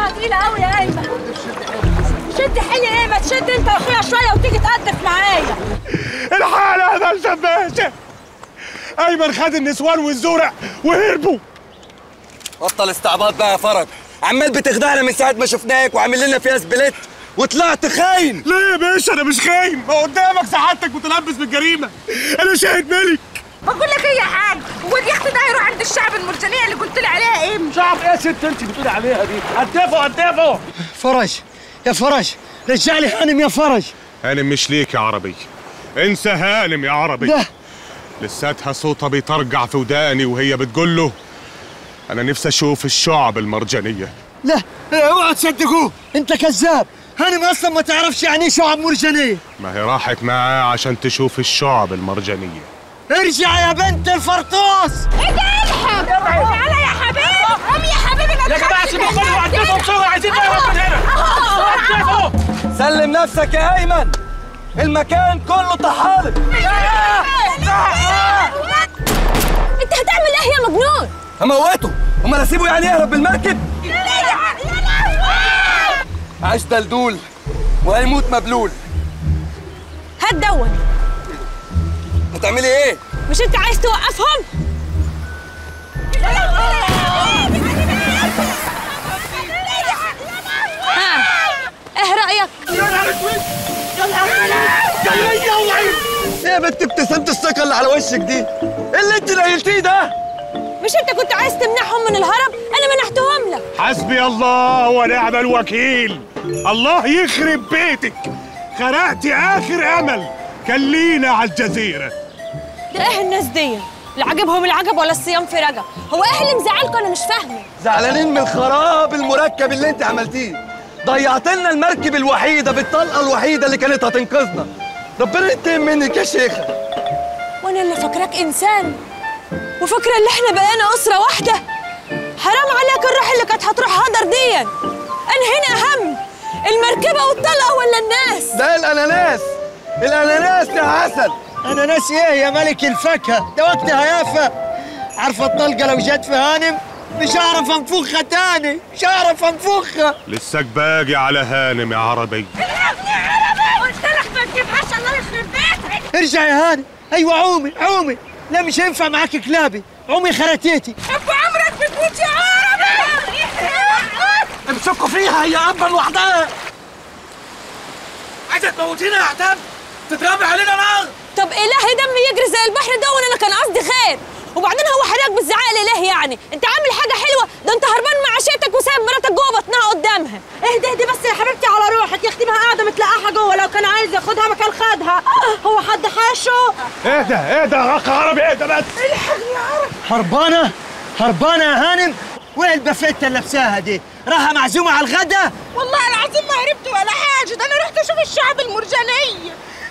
اه تقيلة قوي يا ايمن شد حيلي ايه ما تشد انت واخويا شوية وتيجي تقدف معايا الحالة هذا الشباشة أيمن خد النسوان والزرع وهربوا بطل استعباط بقى يا فرج عمال بتخدعنا من ساعة ما شفناك وعامل لنا فيها سبليت وطلعت خاين ليه يا باشا أنا مش خاين ما قدامك سعادتك متلبس بالجريمة أنا شاهد ملك بقول لك ايه يا حاج هو اليخت ده يروح عند الشعب المرجانية اللي قلت لي عليها ايه شعب إيه يا ست أنت بتقولي عليها دي هدفوا هدفوا فرج يا فرج رجع لي هانم يا فرج هانم مش ليك يا عربي انسى هانم يا عربي لا لساتها صوتها بيطرقع في وداني وهي بتقول له أنا نفسي أشوف الشعب المرجانية لا اوعى تصدقوه انت كذاب هانم اصلا ما تعرفش يعني ايه شعب مرجانيه ما هي راحت معاه عشان تشوف الشعب المرجانية ارجع يا بنت الفرطوس ايه ده الحق تعالى يا حبيبي قوم يا حبيبي يا جماعة سيبوا كله وقدموا بسرعة عايزين نهرب من هنا سلم نفسك يا ايمن المكان كله طحالب انت هتعمل ايه يا مجنون هموته امال اسيبه يعني يهرب بالمركب عاش دلدول وهيموت مبلول هات دون هتعملي ايه مش انت عايز توقفهم ها ايه رايك ايه يا بنت ابتسامة الثقة اللي على وشك دي ايه اللي انت نيلتيه ده مش انت كنت عايز تمنعهم من الهرب انا منعتهم لك حسبي الله ونعم الوكيل الله يخرب بيتك خرقتي آخر أمل كلينا على الجزيرة ده ايه الناس دي لا عجبهم العجب ولا الصيام في رجب هو ايه اللي مزعلكم انا مش فاهمه زعلانين من الخراب المركب اللي انت عملتيه ضيعت لنا المركب الوحيدة بالطلقة الوحيدة اللي كانت هتنقذنا ربنا ينتقم منك يا شيخة وانا اللي فاكراك انسان وفاكره ان احنا بقينا اسره واحده حرام عليك الروح اللي كانت هتروح هدر دي انا هنا اهم المركبه والطلقه ولا الناس ده الاناناس الاناناس يا عسل انا ناسي ايه يا ملك الفاكهه ده وقتها يافا عارفه الطلقه لو جت في هانم مش هعرف انفخها تاني مش هعرف انفخها لساك باقي على هانم يا عربي قلت لك ما تجيبهاش الله يخرب بيتك ارجع يا هانم ايوه عومي عومي لا مش هينفع معاك كلابي عومي خرتيتي ابو عمرك بتموت يا عربي امسكوا فيها هي ابا لوحدها عايزة تموتينا يا عتاب تترمي علينا نار طب الهي دمي يجري زي البحر ده وانا كان قصدي خير وبعدين هو حضرتك بالزعاق لله يعني انت عامل حاجه حلوه ده انت هربان مع عشيتك وسايب مراتك جوه بطنها قدامها اهدي اهدي بس يا حبيبتي على روحك يا اختي ما قاعده متلقاحه جوه لو كان عايز ياخدها مكان خدها هو حد حاشه اهدى اهدى يا اخ عربي اهدى بس هربانه هربانه يا هانم وين البافيتا اللي لابساها دي راحه معزومه على الغدا والله العظيم ما هربت ولا حاجه ده انا رحت اشوف الشعب المرجانيه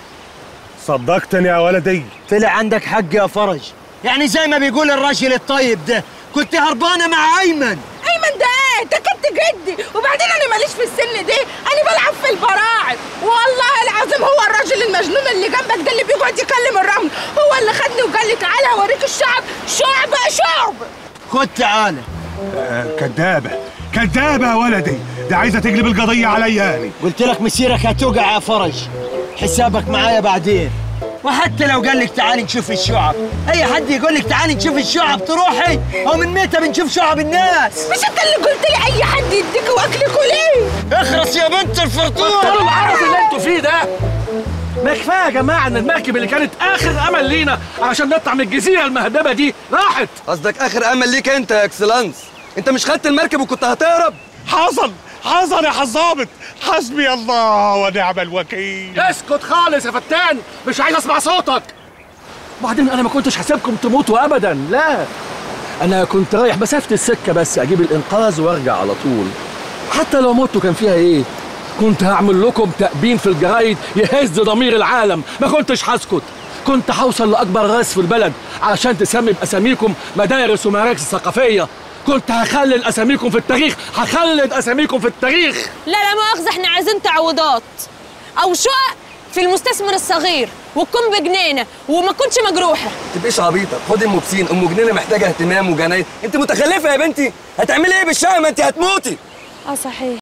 صدقتني يا ولدي طلع عندك حق يا فرج يعني زي ما بيقول الراجل الطيب ده كنت هربانه مع ايمن ايمن ده ايه ده كنت جدي وبعدين انا ماليش في السن دي انا بلعب في البراعم والله العظيم هو الراجل المجنون اللي جنبك ده اللي بيقعد يكلم الرمل هو اللي خدني وقال لي تعالى اوريك الشعب شعب شعب خد تعالى آه، كدابة كدابة يا ولدي دي عايزة تقلب القضية عليا أنا قلت لك مسيرك هتوقع يا فرج حسابك معايا بعدين وحتى لو قال لك تعالي نشوف الشعب اي حد يقول لك تعالي نشوف الشعب تروحي او من متى بنشوف شعب الناس مش انت اللي قلت لي اي حد يديك واكلك ليه اخرس يا بنت الفرطوط العرض اللي انتوا فيه ده ما كفايه يا جماعه ان المركب اللي كانت اخر امل لينا علشان نطلع من الجزيره المهدبه دي راحت قصدك اخر امل ليك انت يا اكسلانس انت مش خدت المركب وكنت هتهرب حصل حصل يا حظابط حسبي الله ونعم الوكيل اسكت خالص يا فتان مش عايز اسمع صوتك وبعدين انا ما كنتش هسيبكم تموتوا ابدا لا انا كنت رايح مسافه السكه بس اجيب الانقاذ وارجع على طول حتى لو متوا كان فيها ايه كنت هعمل لكم تأبين في الجرايد يهز ضمير العالم ما كنتش هسكت كنت هوصل لأكبر راس في البلد علشان تسمي بأساميكم مدارس ومراكز ثقافية كنت هخلد أساميكم في التاريخ هخلد أساميكم في التاريخ لا لا مؤاخذة احنا عايزين تعويضات او شقق في المستثمر الصغير وتكون بجنينه وما تكونش مجروحه تبقيش عبيطه خدي ام بسين ام جنينه محتاجه اهتمام وجنايه انت متخلفه يا بنتي هتعملي ايه بالشقه ما انت هتموتي اه صحيح